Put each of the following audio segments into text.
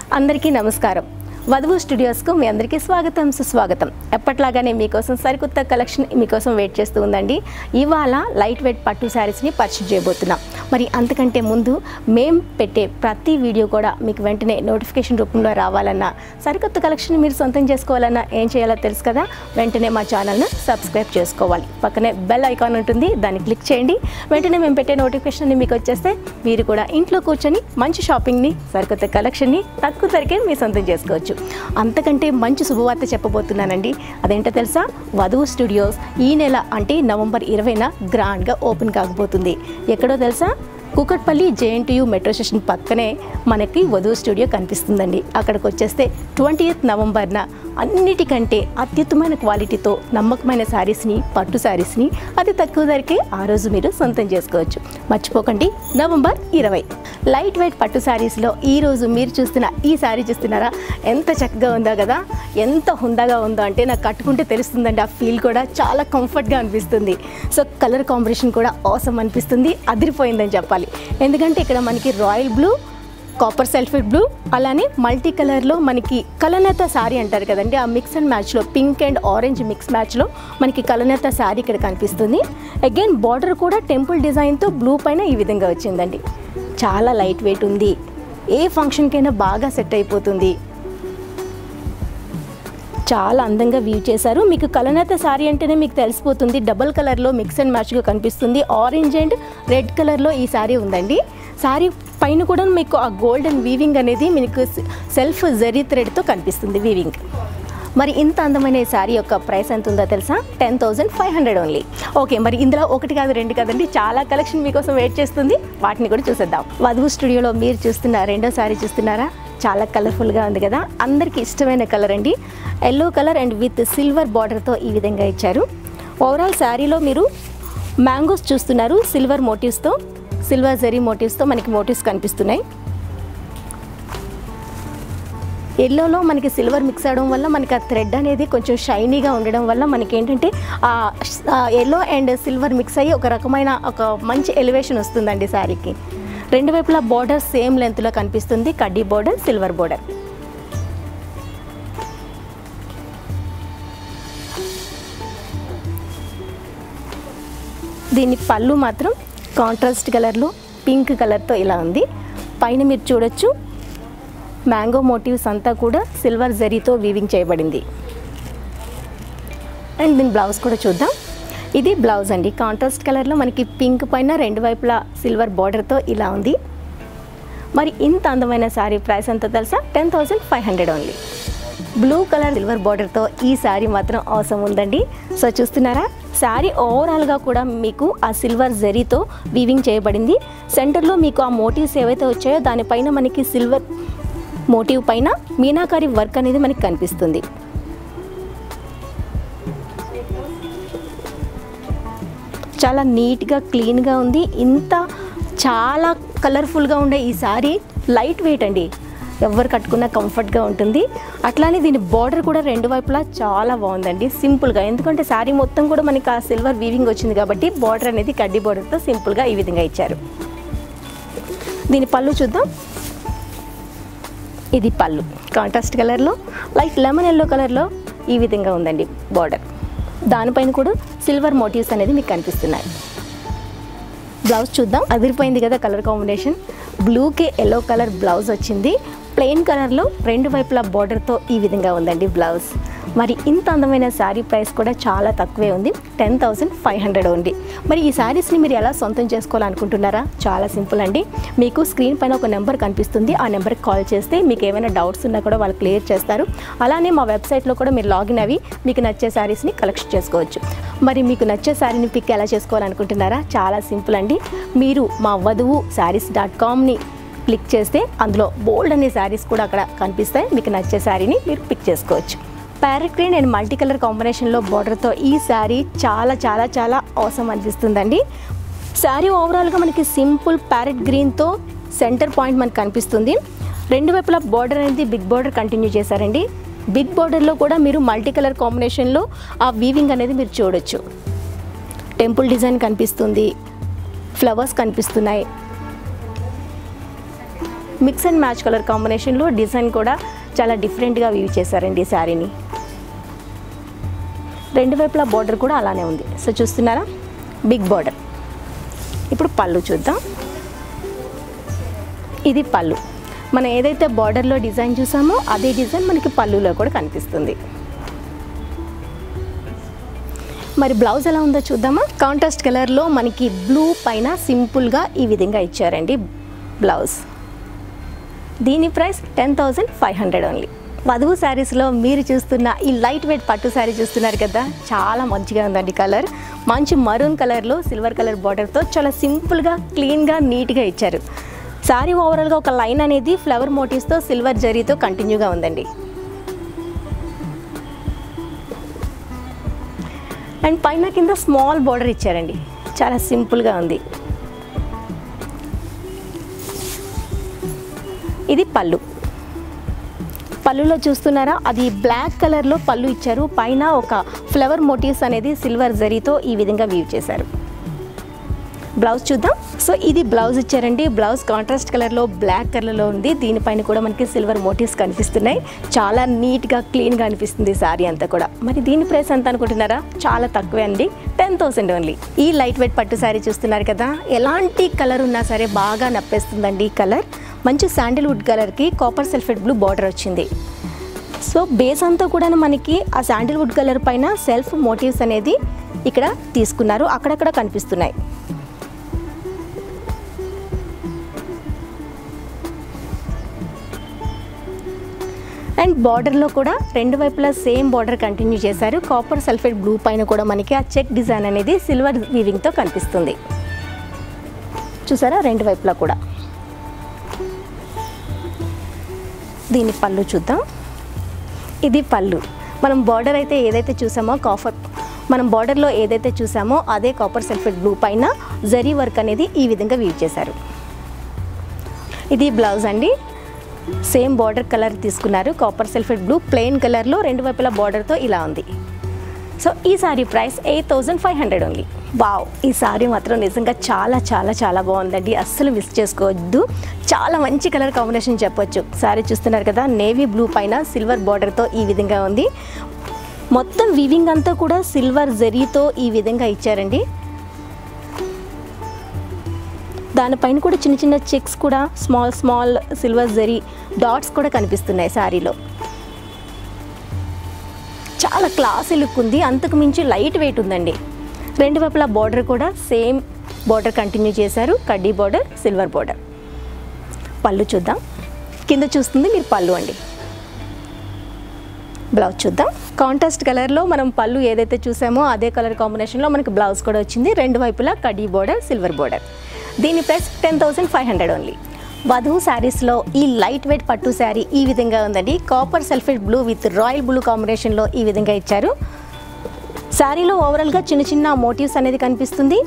అందరికీ నమస్కారం వధువు స్టూడియోస్కు మీ అందరికీ స్వాగతం సుస్వాగతం ఎప్పట్లాగానే మీకోసం సరికొత్త కలెక్షన్ మీకోసం వెయిట్ చేస్తూ ఉందండి ఇవాళ లైట్ వెయిట్ పట్టు శారీస్ని పర్చేజ్ చేయబోతున్నాం మరి అంతకంటే ముందు మేం పెట్టే ప్రతి వీడియో కూడా మీకు వెంటనే నోటిఫికేషన్ రూపంలో రావాలన్నా సరికొత్త కలెక్షన్ మీరు సొంతం చేసుకోవాలన్నా ఏం చేయాలో తెలుసు కదా వెంటనే మా ఛానల్ను సబ్స్క్రైబ్ చేసుకోవాలి పక్కనే బెల్ ఐకాన్ ఉంటుంది దాన్ని క్లిక్ చేయండి వెంటనే మేము పెట్టే నోటిఫికేషన్ మీకు వచ్చేస్తే మీరు కూడా ఇంట్లో కూర్చొని మంచి షాపింగ్ని సరికొత్త కలెక్షన్ని తక్కువ ధరకే మీ సొంతం చేసుకోవచ్చు అంతకంటే మంచి శుభవార్త చెప్పబోతున్నానండి అదేంటో తెలుసా వధువు స్టూడియోస్ ఈ నెల అంటే నవంబర్ ఇరవైన గ్రాండ్గా ఓపెన్ కాకపోతుంది ఎక్కడో తెలుసా కుకట్పల్లి జేఎన్టీయూ మెట్రో స్టేషన్ పక్కనే మనకి వధువు స్టూడియో కనిపిస్తుందండి అక్కడికి వచ్చేస్తే ట్వంటీ ఎయిత్ నవంబర్న అన్నిటికంటే అత్యుత్తమైన క్వాలిటీతో నమ్మకమైన శారీస్ని పట్టు శారీస్ని అతి తక్కువ ధరకే ఆ రోజు మీరు సొంతం చేసుకోవచ్చు మర్చిపోకండి నవంబర్ ఇరవై లైట్ వెయిట్ పట్టు శారీస్లో ఈరోజు మీరు చూస్తున్న ఈ శారీ చూస్తున్నారా ఎంత చక్కగా ఉందో కదా ఎంత హుందాగా ఉందో అంటే నాకు కట్టుకుంటే తెలుస్తుందండి ఆ ఫీల్ కూడా చాలా కంఫర్ట్గా అనిపిస్తుంది సో కలర్ కాంబినేషన్ కూడా అవసరం అనిపిస్తుంది అదిరిపోయిందని చెప్పాలి ఎందుకంటే ఇక్కడ మనకి royal blue copper sulphate blue అలానే మల్టీ కలర్లో మనకి కలనేత శారీ అంటారు కదండి ఆ మిక్స్ అండ్ మ్యాచ్లో పింక్ అండ్ ఆరెంజ్ మిక్స్ మ్యాచ్లో మనకి కలనేత శారీ ఇక్కడ కనిపిస్తుంది అగైన్ బార్డర్ కూడా టెంపుల్ డిజైన్తో బ్లూ పైన ఈ విధంగా వచ్చిందండి చాలా లైట్ వెయిట్ ఉంది ఏ ఫంక్షన్కైనా బాగా సెట్ అయిపోతుంది చాలా అందంగా వ్యూ చేశారు మీకు కలనేత శారీ అంటేనే మీకు తెలిసిపోతుంది డబల్ కలర్లో మిక్స్ అండ్ మ్యాచ్గా కనిపిస్తుంది ఆరెంజ్ అండ్ రెడ్ కలర్లో ఈ శారీ ఉందండి శారీ పైన కూడా మీకు ఆ గోల్డెన్ వీవింగ్ అనేది మీకు సెల్ఫ్ జరీ థ్రెడ్తో కనిపిస్తుంది వీవింగ్ మరి ఇంత అందమైన ఈ శారీ యొక్క ప్రైస్ ఎంత ఉందో తెలుసా ten thousand five hundred only okay మరి ఇందులో ఒకటి కాదు రెండు కాదండి చాలా కలెక్షన్ మీకోసం వెయిట్ చేస్తుంది వాటిని కూడా చూసేద్దాం వధువు స్టూడియోలో మీరు చూస్తున్న రెండో శారీ చూస్తున్నారా చాలా కలర్ఫుల్గా ఉంది కదా అందరికీ ఇష్టమైన కలర్ అండి yellow colour and with silver బార్డర్తో ఈ విధంగా ఇచ్చారు ఓవరాల్ శారీలో మీరు మ్యాంగోస్ చూస్తున్నారు సిల్వర్ మోటివ్స్తో సిల్వర్ జరీ మోటివ్స్తో మనకి మోటివ్స్ కనిపిస్తున్నాయి ఎల్లోలో మనకి సిల్వర్ మిక్స్ అవడం వల్ల మనకి ఆ థ్రెడ్ అనేది కొంచెం షైనీగా ఉండడం వల్ల మనకి ఏంటంటే ఆ ఎల్లో అండ్ సిల్వర్ మిక్స్ అయ్యి ఒక రకమైన ఒక మంచి ఎలివేషన్ వస్తుందండి శారీకి రెండు వైపులా బార్డర్ సేమ్ లెంత్లో కనిపిస్తుంది కడ్డీ బార్డర్ సిల్వర్ బార్డర్ దీని పళ్ళు మాత్రం కాంట్రాస్ట్ కలర్లో పింక్ కలర్తో ఇలా ఉంది పైన మీరు చూడొచ్చు మ్యాంగో మోటివ్స్ అంతా కూడా సిల్వర్ జరీతో వీవింగ్ చేయబడింది అండ్ దీని బ్లౌజ్ కూడా చూద్దాం ఇది బ్లౌజ్ అండి కాంట్రాస్ట్ కలర్లో మనకి పింక్ పైన రెండు వైపులా సిల్వర్ బార్డర్తో ఇలా ఉంది మరి ఇంత అందమైన శారీ ప్రైస్ ఎంత తెలుసా ten thousand five hundred only blue colour silver బార్డర్తో ఈ శారీ మాత్రం అవసరం ఉందండి సో చూస్తున్నారా శారీ ఓవరాల్గా కూడా మీకు ఆ సిల్వర్ జరీతో వీవింగ్ చేయబడింది సెంటర్లో మీకు ఆ మోటివ్స్ ఏవైతే వచ్చాయో దానిపైన మనకి సిల్వర్ మోటివ్ పైన మీనాకారి వర్క్ అనేది మనకి కనిపిస్తుంది చాలా నీట్గా క్లీన్గా ఉంది ఇంత చాలా కలర్ఫుల్గా ఉండే ఈ శారీ లైట్ వెయిట్ అండి ఎవరు కట్టుకున్నా కంఫర్ట్గా ఉంటుంది అట్లానే దీని బార్డర్ కూడా రెండు వైపులా చాలా బాగుందండి సింపుల్గా ఎందుకంటే శారీ మొత్తం కూడా మనకి ఆ సిల్వర్ వీవింగ్ వచ్చింది కాబట్టి బార్డర్ అనేది కడ్డీ బార్డర్తో సింపుల్గా ఈ విధంగా ఇచ్చారు దీని పళ్ళు చూద్దాం ఇది పళ్ళు కాంట్రాస్ట్ కలర్లో లైట్ లెమన్ ఎల్లో కలర్లో ఈ విధంగా ఉందండి బార్డర్ దానిపైన కూడా సిల్వర్ మోటివ్స్ అనేది మీకు కనిపిస్తున్నాయి బ్లౌజ్ చూద్దాం అదిరిపోయింది కదా కలర్ కాంబినేషన్ బ్లూకి ఎల్లో కలర్ బ్లౌజ్ వచ్చింది ప్లెయిన్ కలర్లో రెండు వైపులా బార్డర్తో ఈ విధంగా ఉందండి బ్లౌజ్ మరి ఇంత అందమైన శారీ ప్రైస్ కూడా చాలా తక్కువే ఉంది టెన్ థౌజండ్ ఫైవ్ హండ్రెడ్ ఉంది మరి ఈ శారీస్ని మీరు ఎలా సొంతం చేసుకోవాలనుకుంటున్నారా చాలా సింపుల్ అండి మీకు స్క్రీన్ పైన ఒక నెంబర్ కనిపిస్తుంది ఆ నెంబర్కి కాల్ చేస్తే మీకు ఏమైనా డౌట్స్ ఉన్నా కూడా వాళ్ళు క్లియర్ చేస్తారు అలానే మా వెబ్సైట్లో కూడా మీరు లాగిన్ అవి మీకు నచ్చే శారీస్ని కలెక్ట్ చేసుకోవచ్చు మరి మీకు నచ్చే శారీని పిక్ ఎలా చేసుకోవాలనుకుంటున్నారా చాలా సింపుల్ అండి మీరు మా వధువు శారీస్ డాట్ కామ్ని క్లిక్ చేస్తే అందులో బోల్డ్ అనే శారీస్ కూడా అక్కడ కనిపిస్తాయి మీకు నచ్చే శారీని మీరు పిక్ చేసుకోవచ్చు parrot green and multi colour కాంబినేషన్లో బార్డర్తో ఈ శారీ చాలా చాలా చాలా అవసరం అనిపిస్తుందండి శారీ ఓవరాల్గా మనకి సింపుల్ ప్యారెట్ గ్రీన్తో సెంటర్ పాయింట్ మనకు కనిపిస్తుంది రెండు వైపులా బార్డర్ అనేది బిగ్ బార్డర్ కంటిన్యూ చేశారండి బిగ్ బార్డర్లో కూడా మీరు మల్టీ కలర్ కాంబినేషన్లో ఆ వీవింగ్ అనేది మీరు చూడొచ్చు టెంపుల్ డిజైన్ కనిపిస్తుంది ఫ్లవర్స్ కనిపిస్తున్నాయి మిక్స్ అండ్ మ్యాచ్ కలర్ కాంబినేషన్లో డిజైన్ కూడా చాలా డిఫరెంట్గా వీవ్ చేశారండి ఈ శారీని రెండు వైపులా బార్డర్ కూడా అలానే ఉంది సో చూస్తున్నారా బిగ్ బార్డర్ ఇప్పుడు పళ్ళు చూద్దాం ఇది పళ్ళు మనం ఏదైతే బార్డర్లో డిజైన్ చూసామో అదే డిజైన్ మనకి పళ్ళులో కూడా కనిపిస్తుంది మరి బ్లౌజ్ ఎలా ఉందో చూద్దామా కాంట్రాస్ట్ కలర్లో మనకి బ్లూ పైన సింపుల్గా ఈ విధంగా ఇచ్చారండి బ్లౌజ్ దీని price ten thousand five hundred only వధువు శారీస్లో మీరు చూస్తున్న ఈ లైట్ వెయిట్ పట్టు శారీ చూస్తున్నారు కదా చాలా మంచిగా ఉందండి కలర్ మంచి మరూన్ కలర్లో సిల్వర్ కలర్ బార్డర్తో చాలా సింపుల్గా క్లీన్గా నీట్గా ఇచ్చారు శారీ ఓవరాల్గా ఒక లైన్ అనేది ఫ్లవర్ మోటివ్స్తో సిల్వర్ జరీతో కంటిన్యూగా ఉందండి అండ్ పైన కింద స్మాల్ బార్డర్ ఇచ్చారండి చాలా సింపుల్గా ఉంది ఇది పళ్ళు పళ్ళులో చూస్తున్నారా అది బ్లాక్ కలర్లో పళ్ళు ఇచ్చారు పైన ఒక ఫ్లవర్ మోటివ్స్ అనేది సిల్వర్ జరీతో ఈ విధంగా వీవ్ చేశారు బ్లౌజ్ చూద్దాం సో ఇది బ్లౌజ్ ఇచ్చారండి బ్లౌజ్ కాంట్రాస్ట్ కలర్లో బ్లాక్ కలర్లో ఉంది దీనిపైన కూడా మనకి సిల్వర్ మోటివ్స్ కనిపిస్తున్నాయి చాలా నీట్గా క్లీన్గా అనిపిస్తుంది సారీ అంతా కూడా మరి దీని ప్రైస్ ఎంత అనుకుంటున్నారా చాలా తక్కువే అండి టెన్ థౌసండ్ ఓన్లీ ఈ లైట్ వెయిట్ పట్టు శారీ చూస్తున్నారు కదా ఎలాంటి కలర్ ఉన్నా సరే బాగా నప్పేస్తుందండి ఈ కలర్ మంచి శాండిల్వుడ్ కలర్కి కాపర్ సల్ఫేట్ బ్లూ బార్డర్ వచ్చింది సో బేస్ అంతా కూడా మనకి ఆ శాండిల్వుడ్ కలర్ పైన సెల్ఫ్ మోటివ్స్ అనేది ఇక్కడ తీసుకున్నారు అక్కడక్కడ కనిపిస్తున్నాయి అండ్ బార్డర్లో కూడా రెండు వైపులా సేమ్ బార్డర్ కంటిన్యూ చేశారు కాపర్ సల్ఫేట్ బ్లూ పైన కూడా మనకి ఆ చెక్ డిజైన్ అనేది సిల్వర్ వీవింగ్తో కనిపిస్తుంది చూసారా రెండు వైపులా కూడా దీని పళ్ళు చూద్దాం ఇది పళ్ళు మనం బార్డర్ అయితే ఏదైతే చూసామో కాఫర్ మనం బార్డర్లో ఏదైతే చూసామో అదే కాపర్ సల్ఫేట్ బ్లూ పైన జరీ వర్క్ అనేది ఈ విధంగా వీవ్ చేశారు ఇది బ్లౌజ్ అండి సేమ్ బార్డర్ కలర్ తీసుకున్నారు కాపర్ సల్ఫేట్ బ్లూ ప్లెయిన్ కలర్లో రెండు వైపుల బార్డర్తో ఇలా ఉంది సో ఈ sari price eight thousand five hundred only wow ఈ సారీ మాత్రం నిజంగా చాలా చాలా చాలా బాగుందండి అస్సలు మిస్ చేసుకోవద్దు చాలా మంచి కలర్ కాంబినేషన్ చెప్పొచ్చు సారీ చూస్తున్నారు కదా నేవీ బ్లూ పైన సిల్వర్ బార్డర్తో ఈ విధంగా ఉంది మొత్తం వివింగ్ అంతా కూడా సిల్వర్ జరీతో ఈ విధంగా ఇచ్చారండి దానిపైన కూడా చిన్న చిన్న చెక్స్ కూడా small small silver zari dots కూడా కనిపిస్తున్నాయి శారీలో చాలా క్లాసీ లుక్ ఉంది అంతకు మించి లైట్ వెయిట్ ఉందండి రెండు వైపులా బార్డర్ కూడా సేమ్ బార్డర్ కంటిన్యూ చేశారు కడ్డీ బార్డర్ సిల్వర్ బార్డర్ పళ్ళు చూద్దాం కింద చూస్తుంది మీరు పళ్ళు అండి బ్లౌజ్ చూద్దాం కాంట్రాస్ట్ కలర్లో మనం పళ్ళు ఏదైతే చూసామో అదే కలర్ కాంబినేషన్లో మనకి బ్లౌజ్ కూడా వచ్చింది రెండు వైపులా కడ్డీ బార్డర్ సిల్వర్ బార్డర్ దీని price ten thousand five hundred only వధువు శారీస్లో ఈ లైట్ వెయిట్ పట్టు శారీ ఈ విధంగా ఉందండి copper sulphate blue with royal blue కాంబినేషన్లో ఈ విధంగా ఇచ్చారు శారీలో ఓవరాల్గా చిన్న చిన్న మోటివ్స్ అనేది కనిపిస్తుంది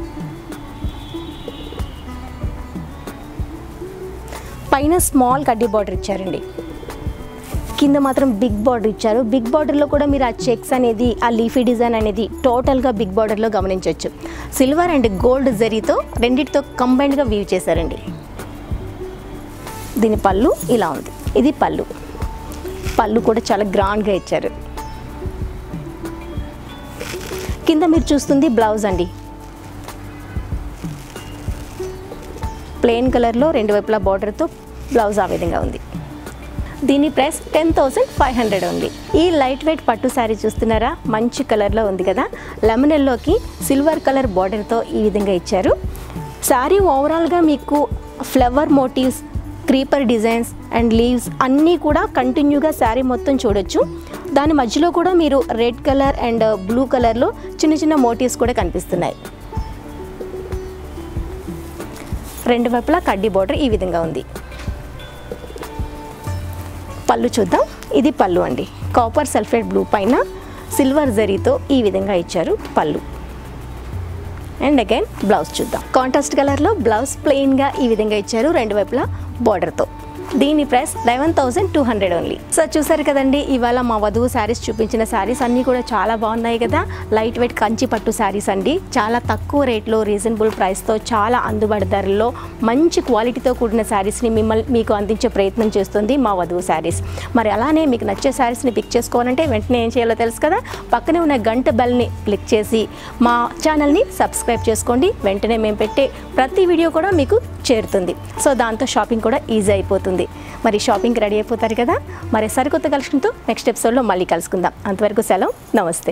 పైన స్మాల్ కడ్డీ బార్డర్ ఇచ్చారండి కింద మాత్రం బిగ్ బార్డర్ ఇచ్చారు బిగ్ బార్డర్లో కూడా మీరు ఆ చెక్స్ అనేది ఆ లీఫీ డిజైన్ అనేది టోటల్గా బిగ్ బార్డర్లో గమనించవచ్చు సిల్వర్ అండ్ గోల్డ్ జరీతో రెండింటితో కంబైన్డ్గా వీవ్ చేశారండి దీని పళ్ళు ఇలా ఉంది ఇది పళ్ళు పళ్ళు కూడా చాలా గ్రాండ్గా ఇచ్చారు కింద మీరు చూస్తుంది బ్లౌజ్ అండి ప్లెయిన్ కలర్లో రెండు వైపులా బార్డర్తో బ్లౌజ్ ఆ విధంగా ఉంది దీని price ten thousand five hundred ఉంది ఈ లైట్ వెయిట్ పట్టు శారీ చూస్తున్నారా మంచి కలర్లో ఉంది కదా లెమన్ ఎల్లోకి సిల్వర్ కలర్ బార్డర్తో ఈ విధంగా ఇచ్చారు శారీ ఓవరాల్గా మీకు flower motifs creeper designs and leaves అన్నీ కూడా కంటిన్యూగా శారీ మొత్తం చూడొచ్చు దాని మధ్యలో కూడా మీరు రెడ్ కలర్ అండ్ బ్లూ కలర్లో చిన్న చిన్న మోటివ్స్ కూడా కనిపిస్తున్నాయి రెండు వైపులా కడ్డీ బార్డర్ ఈ విధంగా ఉంది పళ్ళు చూద్దాం ఇది పళ్ళు అండి కాపర్ సల్ఫేట్ బ్లూ పైన సిల్వర్ జరీతో ఈ విధంగా ఇచ్చారు పళ్ళు అండ్ అగైన్ బ్లౌజ్ చూద్దాం కాంట్రాస్ట్ కలర్లో బ్లౌజ్ ప్లెయిన్గా ఈ విధంగా ఇచ్చారు రెండు వైపులా బార్డర్తో దీని price eleven thousand two hundred only so చూసారు కదండి ఇవాళ మా వధువు శారీస్ చూపించిన శారీస్ అన్నీ కూడా చాలా బాగున్నాయి కదా లైట్ వెయిట్ కంచి పట్టు శారీస్ అండి చాలా తక్కువ రేట్లో రీజనబుల్ ప్రైస్తో చాలా అందుబాటు ధరల్లో మంచి క్వాలిటీతో కూడిన శారీస్ని మిమ్మల్ని మీకు అందించే ప్రయత్నం చేస్తుంది మా వధువు శారీస్ మరి అలానే మీకు నచ్చే శారీస్ని పిక్ చేసుకోవాలంటే వెంటనే ఏం చేయాలో తెలుసు కదా పక్కనే ఉన్న గంట బెల్ని క్లిక్ చేసి మా ఛానల్ని సబ్స్క్రైబ్ చేసుకోండి వెంటనే మేము పెట్టే ప్రతి వీడియో కూడా మీకు చేరుతుంది సో దాంతో షాపింగ్ కూడా ఈజీ అయిపోతుంది మరి షాపింగ్కి రెడీ అయిపోతారు కదా మరి సరికొత్త కలెక్షన్తో నెక్స్ట్ ఎపిసోడ్లో మళ్ళీ కలుసుకుందాం అంతవరకు సెలవు నమస్తే